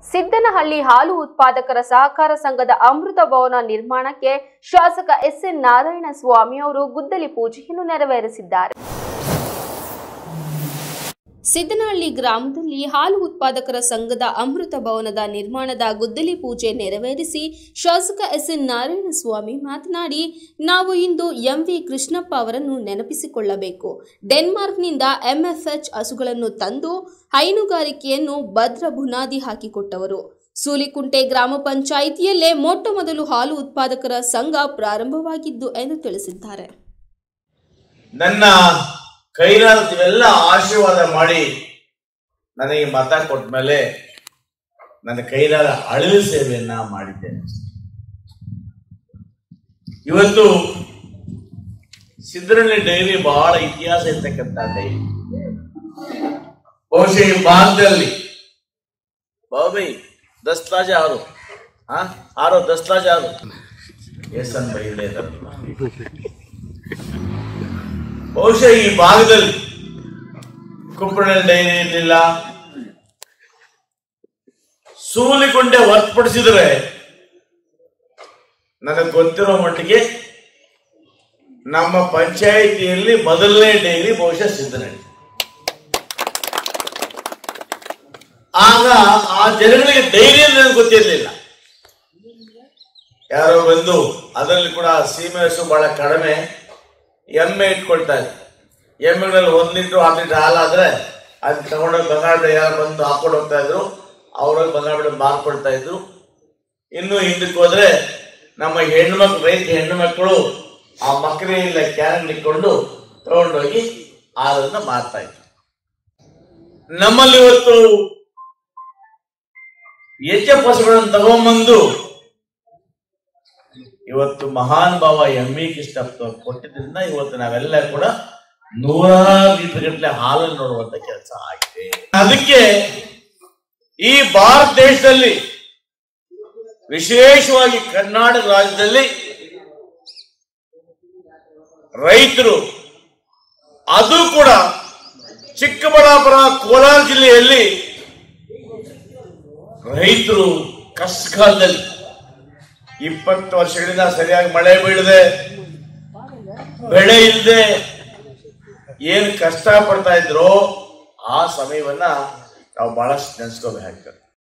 ಸಿದ್ದನಹಳ್ಳಿ ಹಾಲು ಉತ್ಪಾದಕರ ಸಹಕಾರ ಸಂಘದ ಅಮೃತ ಭವನ ನಿರ್ಮಾಣಕ್ಕೆ ಶಾಸಕ ಎಸ್ ಎನ್ ನಾರಾಯಣ ಸ್ವಾಮಿ ಅವರು ಗುದ್ದಲಿ ಪೂಜೆಯನ್ನು ನೆರವೇರಿಸಿದ್ದಾರೆ ಸಿದ್ದನಹಳ್ಳಿ ಗ್ರಾಮದಲ್ಲಿ ಹಾಲು ಉತ್ಪಾದಕರ ಸಂಘದ ಅಮೃತ ಭವನದ ನಿರ್ಮಾಣದ ಗುದ್ದಲಿ ಪೂಜೆ ನೆರವೇರಿಸಿ ಶಾಸಕ ಎಸ್ ಎನ್ ನಾರಾಯಣಸ್ವಾಮಿ ಮಾತನಾಡಿ ನಾವು ಇಂದು ಎಂವಿ ಕೃಷ್ಣಪ್ಪ ಅವರನ್ನು ನೆನಪಿಸಿಕೊಳ್ಳಬೇಕು ಡೆನ್ಮಾರ್ಕ್ನಿಂದ ಎಂಎಫ್ಎಚ್ ಹಸುಗಳನ್ನು ತಂದು ಹೈನುಗಾರಿಕೆಯನ್ನು ಭದ್ರ ಬುನಾದಿ ಹಾಕಿಕೊಟ್ಟವರು ಸೂಲಿಕುಂಟೆ ಗ್ರಾಮ ಪಂಚಾಯಿತಿಯಲ್ಲೇ ಮೊಟ್ಟ ಮೊದಲು ಹಾಲು ಉತ್ಪಾದಕರ ಸಂಘ ಪ್ರಾರಂಭವಾಗಿದ್ದು ಎಂದು ತಿಳಿಸಿದ್ದಾರೆ ನನ್ನ ಕೈಲಾದವೆಲ್ಲ ಆಶೀರ್ವಾದ ಮಾಡಿ ನನಗೆ ಮತ ಕೊಟ್ಟ ಮೇಲೆ ನನ್ನ ಕೈಲಾದ ಅಳಿಲು ಸೇವೆಯನ್ನ ಮಾಡಿದ್ದೇನೆ ಇವತ್ತು ಸಿದ್ದರಳ್ಳಿ ಡೈರಿ ಬಹಳ ಇತಿಹಾಸ ಇರ್ತಕ್ಕಂಥ ಡೈರಿ ಬಹುಶಃ ಈ ಭಾಗದಲ್ಲಿ ಬಾಬಿ ದಸ್ತಾಜ ಆರು ಹಾ ಆರೋ ದಸ್ತಾಜ ಆರು ಎಸ್ ಅನ್ ಬೈಲೆ ಬಹುಶಃ ಈ ಭಾಗದಲ್ಲಿ ಕುಂಪಣಲ್ಲಿ ಡೈರಿ ಇರಲಿಲ್ಲ ಸೂಲಿಕೊಂಡೆ ಹೊರತುಪಡಿಸಿದ್ರೆ ನನಗೆ ಗೊತ್ತಿರೋ ಮಟ್ಟಿಗೆ ನಮ್ಮ ಪಂಚಾಯಿತಿಯಲ್ಲಿ ಮೊದಲನೇ ಡೈರಿ ಬಹುಶಃ ಸಿದ್ದನಹಳ್ಳಿ ಆಗ ಆ ಜನಗಳಿಗೆ ಡೈರಿ ಅಂದ್ರೆ ಗೊತ್ತಿರಲಿಲ್ಲ ಯಾರೋ ಬಂದು ಅದರಲ್ಲಿ ಕೂಡ ಸೀಮೆ ಹಸು ಬಹಳ ಕಡಿಮೆ ಎಮ್ಮೆ ಇಟ್ಕೊಳ್ತಾ ಇದ್ರು ಎಮ್ಮೆಗಳಲ್ಲಿ ಒಂದ್ ಲೀಟ್ರ್ ಆರು ಲೀಟ್ರ್ ಹಾಲಾದ್ರೆ ಅದನ್ನ ತಗೊಂಡೋಗಿ ಬಂಗಾಳ ಯಾರು ಬಂದು ಹಾಕೊಂಡು ಹೋಗ್ತಾ ಇದ್ರು ಅವ್ರಿಗೆ ಬಂಗಾಳ ಮಾರ್ಕೊಳ್ತಾ ಇದ್ರು ಇನ್ನು ಹಿಂದಕ್ಕೆ ಹೋದ್ರೆ ನಮ್ಮ ಹೆಣ್ಮಕ್ಳು ರೈತ ಹೆಣ್ಣು ಮಕ್ಕಳು ಆ ಮಕ್ಕಳಿಲ್ಲ ಕ್ಯಾನ್ ಇಟ್ಕೊಂಡು ತಗೊಂಡೋಗಿ ಹಾಲನ್ನ ಮಾರ್ತಾ ಇದ್ರು ನಮ್ಮಲ್ಲಿ ಇವತ್ತು ಎಚ್ ಎಫ್ ಹಸುಗಳನ್ನು ತಗೊಂಬಂದು ಇವತ್ತು ಮಹಾನ್ ಭಾವ ಎಂ ಇ ಕೃಷ್ಣಪ್ಪ ಕೊಟ್ಟಿದ್ರಿಂದ ಇವತ್ತು ನಾವೆಲ್ಲ ಕೂಡ ನೂರಾರು ಲೀಟರ್ ಗಟ್ಟಲೆ ಹಾಲನ್ನು ನೋಡುವಂತ ಕೆಲಸ ಆಗಿದೆ ಅದಕ್ಕೆ ಈ ಭಾರತ ದೇಶದಲ್ಲಿ ವಿಶೇಷವಾಗಿ ಕರ್ನಾಟಕ ರಾಜ್ಯದಲ್ಲಿ ರೈತರು ಅದು ಕೂಡ ಚಿಕ್ಕಬಳ್ಳಾಪುರ ಕೋಲಾರ ಜಿಲ್ಲೆಯಲ್ಲಿ ರೈತರು ಕಷ್ಟಕಾಲದಲ್ಲಿ ಇಪ್ಪತ್ತು ವರ್ಷಗಳಿಂದ ಸರಿಯಾಗಿ ಮಳೆ ಬೀಳದೆ ಬೆಳೆ ಇಲ್ಲದೆ ಏನು ಕಷ್ಟ ಪಡ್ತಾ ಇದ್ರೋ ಆ ಸಮಯವನ್ನ ನಾವು ಬಹಳಷ್ಟು ನೆನೆಸ್ಕೋಬೇಕಾಗ್ತದೆ